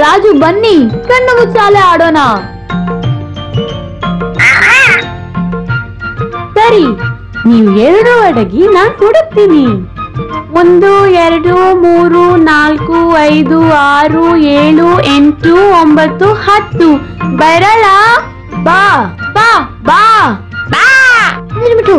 ರಾಜು ಬನ್ನಿ ಕಣ್ಣು ಮುಚ್ಚಾಲೆ ಆಡೋಣ ಸರಿ ನೀವು ಎರಡು ಅಡಗಿ ನಾನ್ ಹುಡುಕ್ತೀನಿ ಒಂದು ಎರಡು ಮೂರು ನಾಲ್ಕು ಐದು ಆರು ಏಳು ಎಂಟು ಒಂಬತ್ತು ಹತ್ತು ಬರಳ ಬಾ ಬಾ ಬಾ ಬಾ ನಿಲ್ಬಿಟ್ಟು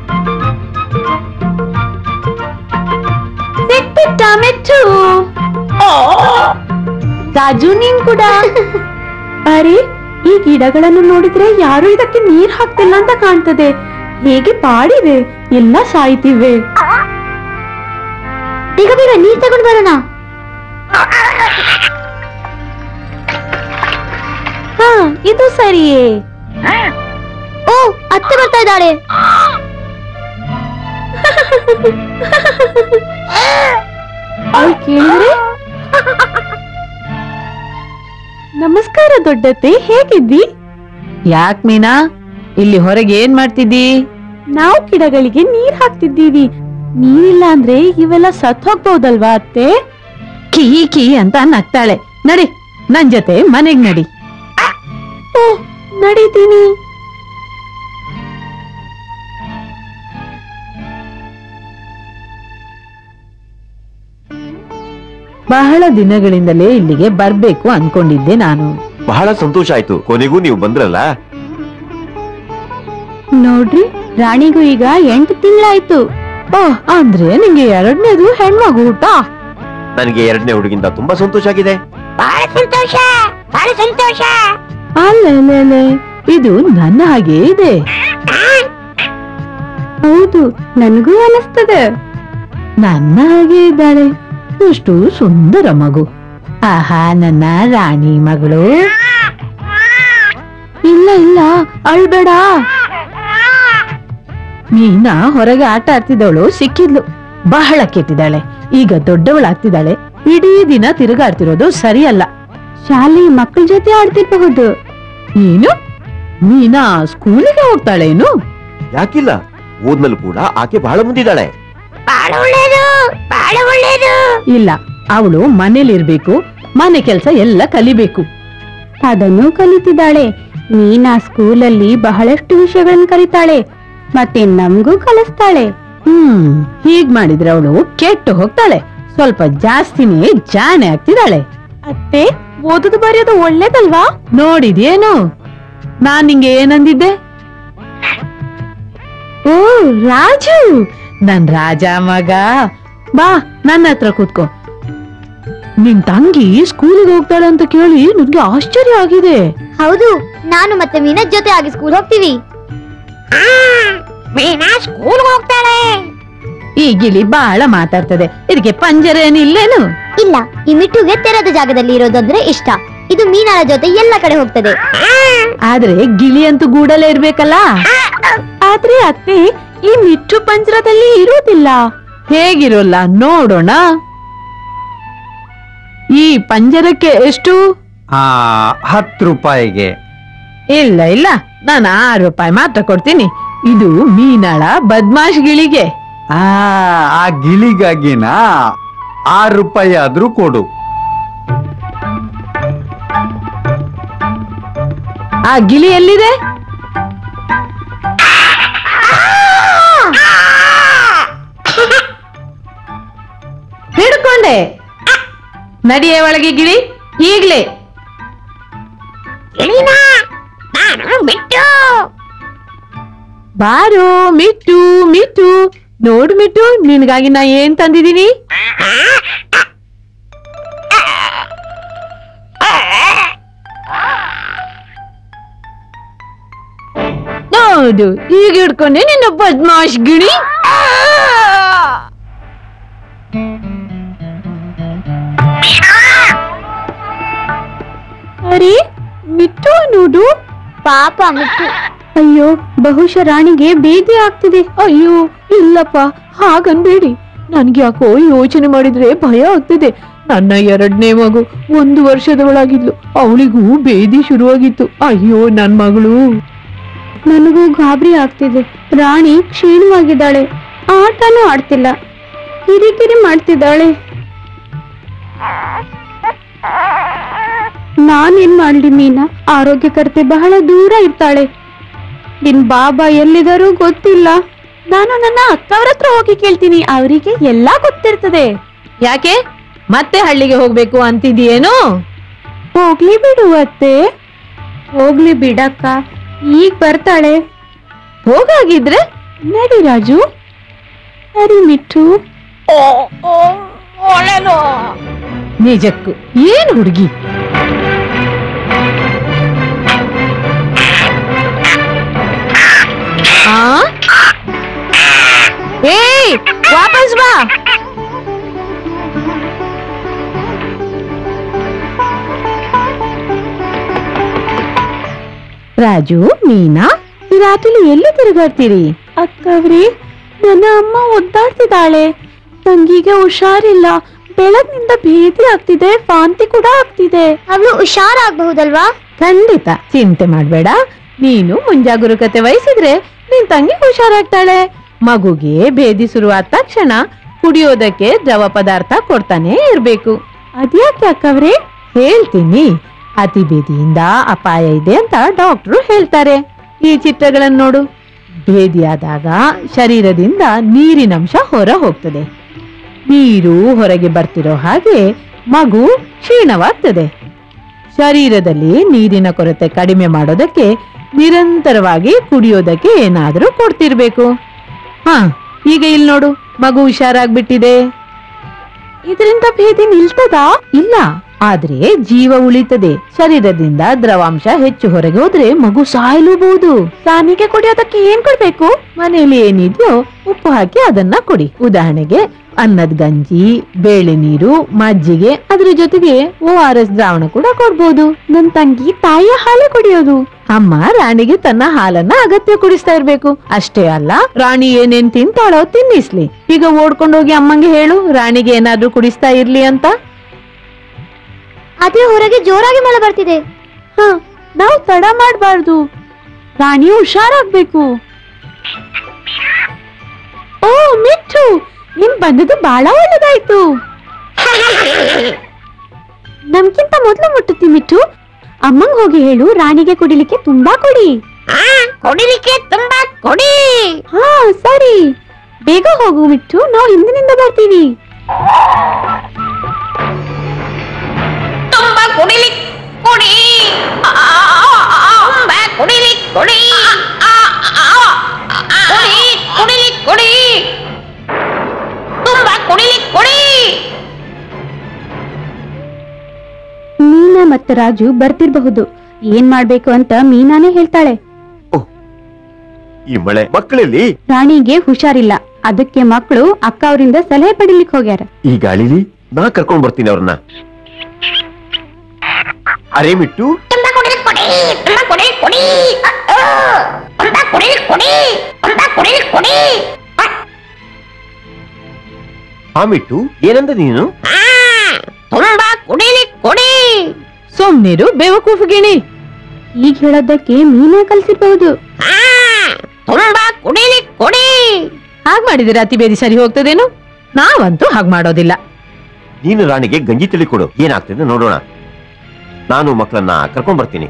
ಸಿಕ್ಬಿಟ್ಟ ಮೆಚ್ಚು ರಾಜು ನೀನ್ ಕೂಡ ಅರೆ ಈ ಗಿಡಗಳನ್ನು ನೋಡಿದ್ರೆ ಯಾರು ಇದಕ್ಕೆ ನೀರ್ ಹಾಕ್ತಿಲ್ಲ ಅಂತ ಕಾಣ್ತದೆ ಹೇಗೆ ಬಾಡಿವೆ ಎಲ್ಲ ಸಾಯ್ತಿವೆ ಬೇಗ ಬೇಗ ನೀರ್ ತಗೊಂಡ್ ಬರೋಣ ಹಾ ಇದು ಸರಿಯೇ ಓ ಅತ್ತೆ ಬರ್ತಾ ಇದ್ದಾಳೆ ಅವ್ಳು ಕೇಳಿದ್ರೆ ನಮಸ್ಕಾರ ದೊಡ್ಡತ್ತೆ ಹೇಗಿದ್ದಿ ಯಾಕ್ ಮೀನಾ ಇಲ್ಲಿ ಹೊರಗೆ ಏನ್ ಮಾಡ್ತಿದ್ದಿ ನಾವು ಗಿಡಗಳಿಗೆ ನೀರ್ ಹಾಕ್ತಿದ್ದೀವಿ ನೀರಿಲ್ಲ ಅಂದ್ರೆ ಇವೆಲ್ಲ ಸತ್ ಹೋಗ್ಬಹುದಲ್ವಾ ಅತ್ತೆ ಕೀ ಕೀ ಅಂತ ನಗ್ತಾಳೆ ನಡಿ ನನ್ ಜೊತೆ ಮನೆಗ್ ನಡಿ ಓ ನಡೀತೀನಿ ಬಹಳ ದಿನಗಳಿಂದಲೇ ಇಲ್ಲಿಗೆ ಬರ್ಬೇಕು ಅನ್ಕೊಂಡಿದ್ದೆ ನಾನು ಬಹಳ ಸಂತೋಷ ಆಯ್ತು ಕೊನೆಗೂ ನೀವು ಬಂದ್ರಲ್ಲ ನೋಡ್ರಿ ರಾಣಿಗೂ ಈಗ ಎಂಟು ತಿಂಗಳಾಯ್ತು ಓ ಅಂದ್ರೆ ನಿಂಗೆ ಎರಡನೇದು ಹೆಣ್ಮಗು ಊಟ ನನಗೆ ಎರಡನೇ ಹುಡುಗಿಂದ ತುಂಬಾ ಸಂತೋಷ ಆಗಿದೆ ಅಲ್ಲೇ ಇದು ನನ್ನ ಹಾಗೆ ಇದೆ ಹೌದು ನನಗೂ ಅನಿಸ್ತದೆ ನನ್ನ ಹಾಗೆ ಇದ್ದಾಳೆ ಎಷ್ಟು ಸುಂದರ ಮಗು ಆಹಾ ನನ್ನ ರಾಣಿ ಮಗಳು ಇಲ್ಲ ಇಲ್ಲ ಅಳ್ಬೇಡ ಮೀನಾ ಹೊರಗೆ ಆಟ ಆಡ್ತಿದ್ದವಳು ಸಿಕ್ಕಿದ್ಲು ಬಹಳ ಕೆಟ್ಟಿದ್ದಾಳೆ ಈಗ ದೊಡ್ಡವಳಾಗ್ತಿದ್ದಾಳೆ ಇಡೀ ದಿನ ತಿರುಗಾಡ್ತಿರೋದು ಸರಿಯಲ್ಲ ಶಾಲೆ ಮಕ್ಕಳ ಜೊತೆ ಆಡ್ತಿರ್ಬಹುದು ಏನು ಮೀನಾ ಸ್ಕೂಲಿಗೆ ಹೋಗ್ತಾಳೇನು ಯಾಕಿಲ್ಲ ಓದ್ಮೇಲೆ ಕೂಡ ಆಕೆ ಬಹಳ ಮುಂದಿದ್ದಾಳೆ ಇಲ್ಲ ಅವಳು ಮನೇಲಿರ್ಬೇಕು ಮನೆ ಕೆಲಸ ಎಲ್ಲ ಕಲಿಬೇಕು ಅದನ್ನು ಕಲಿತಿದ್ದಾಳೆ ನೀನಾ ಸ್ಕೂಲಲ್ಲಿ ಬಹಳಷ್ಟು ವಿಷಯಗಳನ್ನು ಕಲಿತಾಳೆ ಮತ್ತೆ ನಮಗೂ ಕಲಿಸ್ತಾಳೆ ಹ್ಮ್ ಹೀಗ್ ಮಾಡಿದ್ರೆ ಅವಳು ಕೆಟ್ಟು ಹೋಗ್ತಾಳೆ ಸ್ವಲ್ಪ ಜಾಸ್ತಿನೇ ಜಾಣೆ ಆಗ್ತಿದ್ದಾಳೆ ಅತ್ತೆ ಓದುದು ಬರೆಯೋದು ಒಳ್ಳೇದಲ್ವಾ ನೋಡಿದ್ಯೇನು ನಾನ್ ನಿಂಗೆ ಏನಂದಿದ್ದೆ ಓ ರಾಜು ನನ್ ರಾಜ ಮಗ ಬಾ ನನ್ನ ಹತ್ರ ಕೂತ್ಕೋ ನಿನ್ ತಂಗಿ ಸ್ಕೂಲಿಗೆ ಹೋಗ್ತಾಳೆ ಅಂತ ಕೇಳಿ ನನ್ಗೆ ಆಶ್ಚರ್ಯ ಆಗಿದೆ ಹೌದು ನಾನು ಮತ್ತೆ ಮೀನಾ ಜೊತೆ ಆಗಿ ಸ್ಕೂಲ್ ಹೋಗ್ತೀವಿ ಈ ಗಿಳಿ ಬಹಳ ಮಾತಾಡ್ತದೆ ಇದಕ್ಕೆ ಪಂಜರ ಏನಿಲ್ಲೇನು ಇಲ್ಲ ಈ ಮಿಟ್ಟುಗೆ ತೆರೆದ ಜಾಗದಲ್ಲಿ ಇರೋದಂದ್ರೆ ಇಷ್ಟ ಇದು ಮೀನಾಳ ಜೊತೆ ಎಲ್ಲ ಕಡೆ ಹೋಗ್ತದೆ ಆದ್ರೆ ಗಿಳಿ ಅಂತೂ ಗೂಡಲೇ ಇರ್ಬೇಕಲ್ಲ ಆದ್ರೆ ಅತ್ತೆ ಈ ಮಿಟ್ಟು ಪಂಜರದಲ್ಲಿ ಇರುವುದಿಲ್ಲ ಹೇಗಿರೋಲ್ಲ ನೋಡೋಣ ಈ ಪಂಜರಕ್ಕೆ ಎಷ್ಟು ಆ ಹತ್ತು ರೂಪಾಯಿಗೆ ಇಲ್ಲ ಇಲ್ಲ ನಾನು ಆರು ರೂಪಾಯಿ ಮಾತ್ರ ಕೊಡ್ತೀನಿ ಇದು ಮೀನಾಳ ಬದ್ಮಾಶ್ ಗಿಳಿಗೆ ಆ ಆ ಗಿಳಿಗಾಗಿನ ಆರು ರೂಪಾಯಿ ಆದ್ರೂ ಕೊಡು ಆ ಗಿಳಿ ಎಲ್ಲಿದೆ ಹಿಡ್ಕೊಂಡೆ ನಡಿಯೇ ಒಳಗೆ ಗಿಳಿ ಈಗ್ಲೇ ಬಾರೋ ಮಿಟ್ಟು ಮಿಟ್ಟು ನೋಡು ಮಿಟ್ಟು ನಿನ್ಗಾಗಿ ನಾ ಏನ್ ತಂದಿದೀನಿ ನೋಡು ಈಗ ಹಿಡ್ಕೊಂಡೆ ನಿನ್ನ ಬದ್ಮಾಶ್ ಗಿಣಿ ಅರೆ ಮಿಟ್ಟು ನೋಡು ಪಾಪ ಮಿಟ್ಟು ಅಯ್ಯೋ ಬಹುಶಃ ರಾಣಿಗೆ ಬೇದಿ ಆಗ್ತಿದೆ ಅಯ್ಯೋ ಇಲ್ಲಪ್ಪ ಹಾಗನ್ಬೇಡಿ ನನ್ಗೆ ಯಾಕೋ ಯೋಚನೆ ಮಾಡಿದ್ರೆ ಭಯ ಆಗ್ತಿದೆ ನನ್ನ ಎರಡನೇ ಮಗು ಒಂದು ವರ್ಷದವಳಾಗಿದ್ಲು ಅವಳಿಗೂ ಬೇದಿ ಶುರುವಾಗಿತ್ತು ಅಯ್ಯೋ ನನ್ ಮಗಳು ನನಗೂ ಗಾಬರಿ ಆಗ್ತಿದೆ ರಾಣಿ ಕ್ಷೀಣವಾಗಿದ್ದಾಳೆ ಆಟನೂ ಆಡ್ತಿಲ್ಲ ಕಿರಿಕಿರಿ ಮಾಡ್ತಿದ್ದಾಳೆ ನಾನೇನ್ ಮಾಡ್ಲಿ ಮೀನಾ ಆರೋಗ್ಯಕರ್ತೆ ಬಹಳ ದೂರ ಇರ್ತಾಳೆ ನಿನ್ ಬಾಬಾ ಎಲ್ಲಿದಾರೂ ಗೊತ್ತಿಲ್ಲ ನಾನು ನನ್ನ ಅಕ್ಕವ್ರ ಹತ್ರ ಹೋಗಿ ಕೇಳ್ತೀನಿ ಅವರಿಗೆ ಎಲ್ಲಾ ಗೊತ್ತಿರ್ತದೆ ಯಾಕೆ ಮತ್ತೆ ಹಳ್ಳಿಗೆ ಹೋಗ್ಬೇಕು ಅಂತಿದೀಯೇನು ಹೋಗ್ಲಿ ಬಿಡು ಅತ್ತೆ ಹೋಗ್ಲಿ ಬಿಡಕ್ಕ ಈಗ ಬರ್ತಾಳೆ ಹೋಗಾಗಿದ್ರೆ ನಡಿ ರಾಜು ಸರಿ ಮಿಟ್ಟು ನಿಜಕ್ಕೂ ಏನ್ ಹುಡುಗಿ ಆ ಏಯ್ ವಾಪಸ್ ಬಾ ರಾಜು ಮೀನಾ ಈ ರಾತ್ರಿ ಎಲ್ಲಿ ತಿರುಗಾಡ್ತೀರಿ ಅಕ್ಕವ್ರಿ ನನ್ನ ಅಮ್ಮ ಒದ್ದಾಡ್ತಿದ್ದಾಳೆ ತಂಗಿಗೆ ಹುಷಾರಿಲ್ಲ ಬೆಳಗ್ನಿಂದ ಭೇದಿ ಆಗ್ತಿದೆ ವಾಂತಿ ಕೂಡ ಆಗ್ತಿದೆ ಅವಳು ಹುಷಾರಾಗಬಹುದಲ್ವಾ ಖಂಡಿತ ಚಿಂತೆ ಮಾಡ್ಬೇಡ ನೀನು ಮುಂಜಾಗರೂಕತೆ ವಹಿಸಿದ್ರೆ ನಿನ್ ತಂಗಿ ಹುಷಾರಾಗ್ತಾಳೆ ಮಗುಗೆ ಭೇದಿ ಶುರುವಾದ ತಕ್ಷಣ ಕುಡಿಯೋದಕ್ಕೆ ದ್ರವ ಪದಾರ್ಥ ಕೊಡ್ತಾನೆ ಇರ್ಬೇಕು ಅದ್ಯಾಕೆ ಅಕ್ಕವ್ರೆ ಹೇಳ್ತೀನಿ ಅತಿ ಭೇದಿಯಿಂದ ಅಪಾಯ ಇದೆ ಅಂತ ಡಾಕ್ಟ್ರು ಹೇಳ್ತಾರೆ ಈ ಚಿತ್ರಗಳನ್ನು ನೋಡು ಭೇದಿಯಾದಾಗ ಶರೀರದಿಂದ ನೀರಿನಂಶ ಹೊರ ಹೋಗ್ತದೆ ನೀರು ಹೊರಗೆ ಬರ್ತಿರೋ ಹಾಗೆ ಮಗು ಕ್ಷೀಣವಾಗ್ತದೆ ಶರೀರದಲ್ಲಿ ನೀರಿನ ಕೊರತೆ ಕಡಿಮೆ ಮಾಡೋದಕ್ಕೆ ನಿರಂತರವಾಗಿ ಕುಡಿಯೋದಕ್ಕೆ ಏನಾದರೂ ಕೊಡ್ತಿರ್ಬೇಕು ಹಾ ಈಗ ಇಲ್ಲಿ ನೋಡು ಮಗು ಹುಷಾರಾಗ್ಬಿಟ್ಟಿದೆ ಇದರಿಂದ ಭೇದಿ ನಿಲ್ತದಾ ಇಲ್ಲ ಆದ್ರೆ ಜೀವ ಉಳಿತದೆ ಶರೀರದಿಂದ ದ್ರವಾಂಶ ಹೆಚ್ಚು ಹೊರಗೆ ಹೋದ್ರೆ ಮಗು ಸಾಯಲೂಬಹುದು ಸಾನಿಗೆ ಕುಡಿಯೋದಕ್ಕೆ ಏನ್ ಕೊಡ್ಬೇಕು ಮನೆಯಲ್ಲಿ ಏನಿದೆಯೋ ಉಪ್ಪು ಹಾಕಿ ಅದನ್ನ ಕೊಡಿ ಉದಾಹರಣೆಗೆ ಅನ್ನದ ಗಂಜಿ ಬೇಳೆ ನೀರು ಮಜ್ಜಿಗೆ ಅದ್ರ ಜೊತೆಗೆ ಓ ಆರ್ ಎಸ್ ದ್ರಾವಣ ಕೂಡ ಕೊಡ್ಬೋದು ನನ್ ತಂಗಿ ತಾಯಿಯ ಹಾಲೆ ಕುಡಿಯೋದು ಅಮ್ಮ ರಾಣಿಗೆ ತನ್ನ ಹಾಲನ್ನ ಅಗತ್ಯ ಕುಡಿಸ್ತಾ ಇರ್ಬೇಕು ಅಷ್ಟೇ ಅಲ್ಲ ರಾಣಿ ಏನೇನ್ ತಿಂತಾಳೋ ತಿನ್ನಿಸ್ಲಿ ಈಗ ಓಡ್ಕೊಂಡೋಗಿ ಅಮ್ಮಂಗೆ ಹೇಳು ರಾಣಿಗೆ ಏನಾದ್ರೂ ಕುಡಿಸ್ತಾ ಇರ್ಲಿ ಅಂತ ಆದ್ರೆ ಹೊರಗೆ ಜೋರಾಗಿ ಮಳೆ ಬರ್ತಿದೆ ಹ ನಾವು ತಡ ಮಾಡ್ಬಾರ್ದು ರಾಣಿ ಹುಷಾರಾಗ್ಬೇಕು ಓ ಮಿಟ್ಟು ನಿಮ್ ಬಂದದ್ದು ಬಹಳ ಒಳ್ಳೇದಾಯ್ತು ನಮ್ಗಿಂತ ಮೊದ್ಲು ಮುಟ್ಟುತ್ತಿ ಮಿಟ್ಟು ಅಮ್ಮಂಗ್ ಹೋಗಿ ಹೇಳು ರಾಣಿಗೆ ಕುಡಿಲಿಕ್ಕೆ ತುಂಬಾ ಕೊಡಿ ಕೊಡಿಲಿಕ್ಕೆ ತುಂಬಾ ಕೊಡಿ ಹಾ ಸರಿ ಬೇಗ ಹೋಗು ಮಿಟ್ಟು ನಾವು ಹಿಂದಿನಿಂದ ಬರ್ತೀವಿ ತುಂಬಾ ಕುಡಿಲಿ ಕುಡಿ ತುಂಬಾ ಕುಡಿಲಿ ಕುಡಿ ಕುಡಿ ಕುಡಿಲಿ ಕುಡಿ ತುಂಬಾ ಕುಡಿಲಿ ಕುಡಿ ಮೀನಾ ಮತ್ತು ರಾಜು ಬರ್ತಿರ್ಬಹುದು ಏನ್ ಮಾಡ್ಬೇಕು ಅಂತ ಮೀನಾನೇ ಹೇಳ್ತಾಳೆ ಈ ಮಳೆ ಮಕ್ಕಳಲ್ಲಿ ರಾಣಿಗೆ ಹುಷಾರಿಲ್ಲ ಅದಕ್ಕೆ ಮಕ್ಕಳು ಅಕ್ಕ ಅವರಿಂದ ಸಲಹೆ ಪಡಿಲಿಕ್ಕೆ ಹೋಗ್ಯಾರ ಈ ಗಾಳಿಲಿ ನಾ ಕರ್ಕೊಂಡ್ ಬರ್ತೀನಿ ಅವ್ರನ್ನ ಅರೆ ಮಿಟ್ಟು ತುಂಬಾ ಕುಡಿಲಿ ಕುಡಿ ತುಂಬಾ ಕುಡಿ ಕುಡಿ ತುಂಬಾ ಕುಡಿಲಿ ಕುಡಿ ತುಂಬಾ ಕುಡಿಲಿ ಕುಡಿ ಆ ಮಿಟ್ಟು ಏನಂದ ನೀನು ತುಂಬಾ ಕುಡಿಲಿ ಕುಡಿ ಸೊಮ್ನಿರು ಬೇವಕೂಫು ಗಿಣಿ ಈಗ ಹೇಳೋದಕ್ಕೆ ಮೀನಾ ಕಲ್ಸಿರ್ಬಹುದು ತುಂಬಾ ಕುಡಿಲಿ ಕುಡಿ ಹಾಗ್ ಮಾಡಿದ್ರೆ ಅತಿ ಬೇದಿ ಸರಿ ಹೋಗ್ತದೇನು ನಾವಂತೂ ಹಾಗ್ ಮಾಡೋದಿಲ್ಲ ನೀನು ರಾಣಿಗೆ ಗಂಜಿ ತಿಳಿ ಕೊಡು ಏನಾಗ್ತದೆ ನೋಡೋಣ ನಾನು ಮಕ್ಕಳನ್ನ ಕರ್ಕೊಂಡ್ ಬರ್ತೀನಿ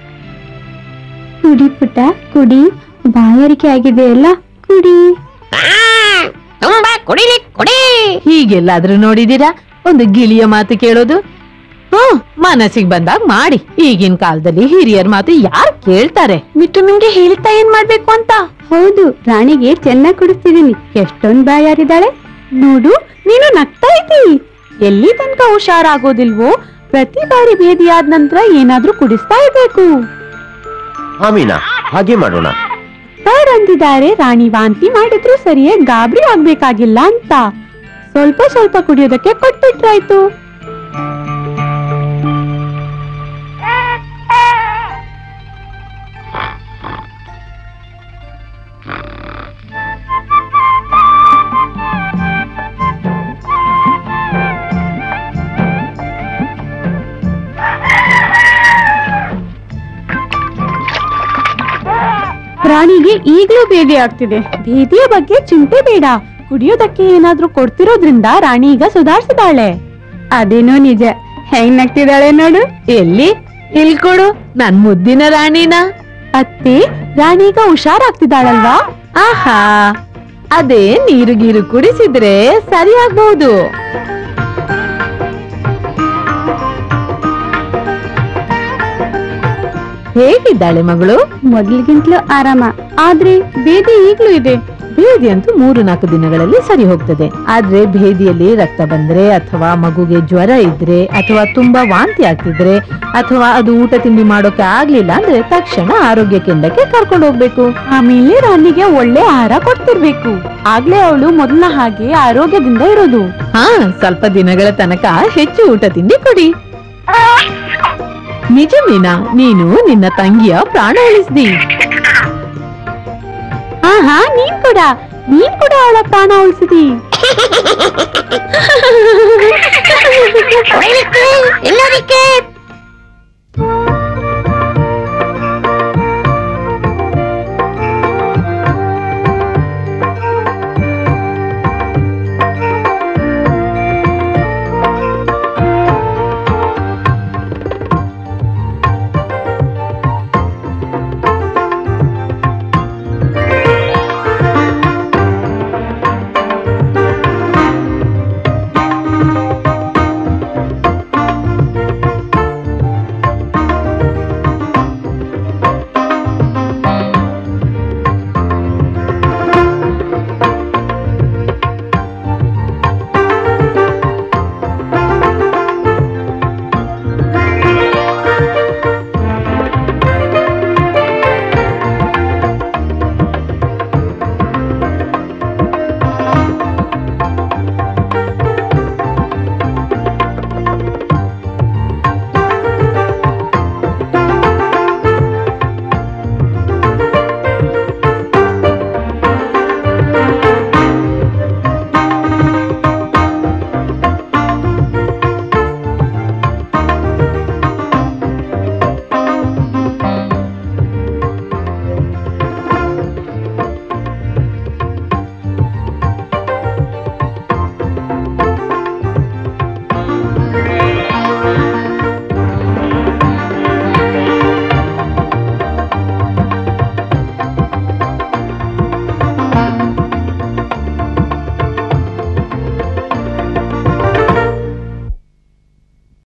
ಕುಡಿ ಪುಟ್ಟ ಕುಡಿ ಬಾಯಾರಿಕೆ ಆಗಿದೆ ಅಲ್ಲ ಕುಡಿ ತುಂಬಾ ಕುಡಿಲಿ ಕುಡಿ ಹೀಗೆಲ್ಲಾದ್ರೂ ನೋಡಿದೀರಾ ಒಂದು ಗಿಳಿಯ ಮಾತು ಕೇಳೋದು ಹ್ಮ್ ಮನಸ್ಸಿಗೆ ಬಂದಾಗ ಮಾಡಿ ಈಗಿನ ಕಾಲದಲ್ಲಿ ಹಿರಿಯರ ಮಾತು ಯಾರು ಕೇಳ್ತಾರೆ ಮಿಟ್ಟು ನಿಮ್ಗೆ ಹೇಳ್ತಾ ಏನ್ ಮಾಡ್ಬೇಕು ಅಂತ ಹೌದು ರಾಣಿಗೆ ಚೆನ್ನಾಗಿ ಕುಡಿಸ್ತಿದೀನಿ ಎಷ್ಟೊಂದ್ ಬಾಯಾರಿದ್ದಾಳೆ ನೋಡು ನೀನು ನಗ್ತಾ ಇದ್ದೀ ಎಲ್ಲಿ ತನಕ ಹುಷಾರಾಗೋದಿಲ್ವೋ ಪ್ರತಿ ಬಾರಿ ಭೇದಿ ಆದ ನಂತರ ಏನಾದ್ರೂ ಕುಡಿಸ್ತಾ ಇರ್ಬೇಕು ಹಾ ಮೀನಾ ಹಾಗೆ ಮಾಡೋಣ ಸರ್ ಅಂದಿದ್ದಾರೆ ರಾಣಿ ವಾಂತಿ ಮಾಡಿದ್ರು ಸರಿಯೇ ಗಾಬರಿ ಆಗ್ಬೇಕಾಗಿಲ್ಲ ಅಂತ ಸ್ವಲ್ಪ ಸ್ವಲ್ಪ ಕುಡಿಯೋದಕ್ಕೆ ಕೊಟ್ಬಿಟ್ರಾಯ್ತು ರಾಣಿಗೆ ಈಗ್ಲೂ ಭೇದಿ ಆಗ್ತಿದೆ ಭೇದಿಯ ಬಗ್ಗೆ ಚಿಂತೆ ಬೇಡ ಕುಡಿಯೋದಕ್ಕೆ ಏನಾದ್ರೂ ಕೊಡ್ತಿರೋದ್ರಿಂದ ರಾಣಿ ಈಗ ಸುಧಾರಿಸಿದಾಳೆ ಅದೇನೋ ನಿಜ ಹೆಂಗ್ ನಗ್ತಿದ್ದಾಳೆ ನೋಡು ಎಲ್ಲಿ ಇಲ್ ಕೊಡು ನನ್ ಮುದ್ದಿನ ರಾಣಿನ ಅತ್ತೆ ರಾಣೀಗ ಹುಷಾರಾಗ್ತಿದ್ದಾಳಲ್ವಾ ಆಹಾ ಅದೇ ನೀರು ಗೀರು ಕುಡಿಸಿದ್ರೆ ಸರಿ ಆಗ್ಬಹುದು ಹೇಗಿದ್ದಾಳೆ ಮಗಳು ಮೊದ್ಲಿಗಿಂತಲೂ ಆರಾಮ ಆದ್ರೆ ಬೇದಿ ಈಗ್ಲೂ ಇದೆ ಭೇದಿ ಅಂತೂ ಮೂರು ನಾಲ್ಕು ದಿನಗಳಲ್ಲಿ ಸರಿ ಹೋಗ್ತದೆ ಆದ್ರೆ ಭೇದಿಯಲ್ಲಿ ರಕ್ತ ಬಂದ್ರೆ ಅಥವಾ ಮಗುಗೆ ಜ್ವರ ಇದ್ರೆ ಅಥವಾ ತುಂಬಾ ವಾಂತಿ ಆಗ್ತಿದ್ರೆ ಅಥವಾ ಅದು ಊಟ ತಿಂಡಿ ಮಾಡೋಕೆ ಆಗ್ಲಿಲ್ಲ ಅಂದ್ರೆ ತಕ್ಷಣ ಆರೋಗ್ಯ ಕೇಂದ್ರಕ್ಕೆ ಕರ್ಕೊಂಡು ಹೋಗ್ಬೇಕು ಆಮೇಲೆ ರಾಣಿಗೆ ಒಳ್ಳೆ ಆಹಾರ ಕೊಡ್ತಿರ್ಬೇಕು ಆಗ್ಲೇ ಅವಳು ಮೊದಲ ಹಾಗೆ ಆರೋಗ್ಯದಿಂದ ಇರೋದು ಹಾ ಸ್ವಲ್ಪ ದಿನಗಳ ತನಕ ಹೆಚ್ಚು ಊಟ ತಿಂಡಿ ಕೊಡಿ ನಿಜ ಮೀನಾ ನೀನು ನಿನ್ನ ತಂಗಿಯ ಪ್ರಾಣ ಉಳಿಸ್ದಿ ಹಾ ಹಾ ನೀನ್ ಕೂಡ ನೀನ್ ಕೂಡ ಅವಳ ಪ್ರಾಣ ಉಳಿಸಿದಿ ಎಲ್ಲದಕ್ಕೆ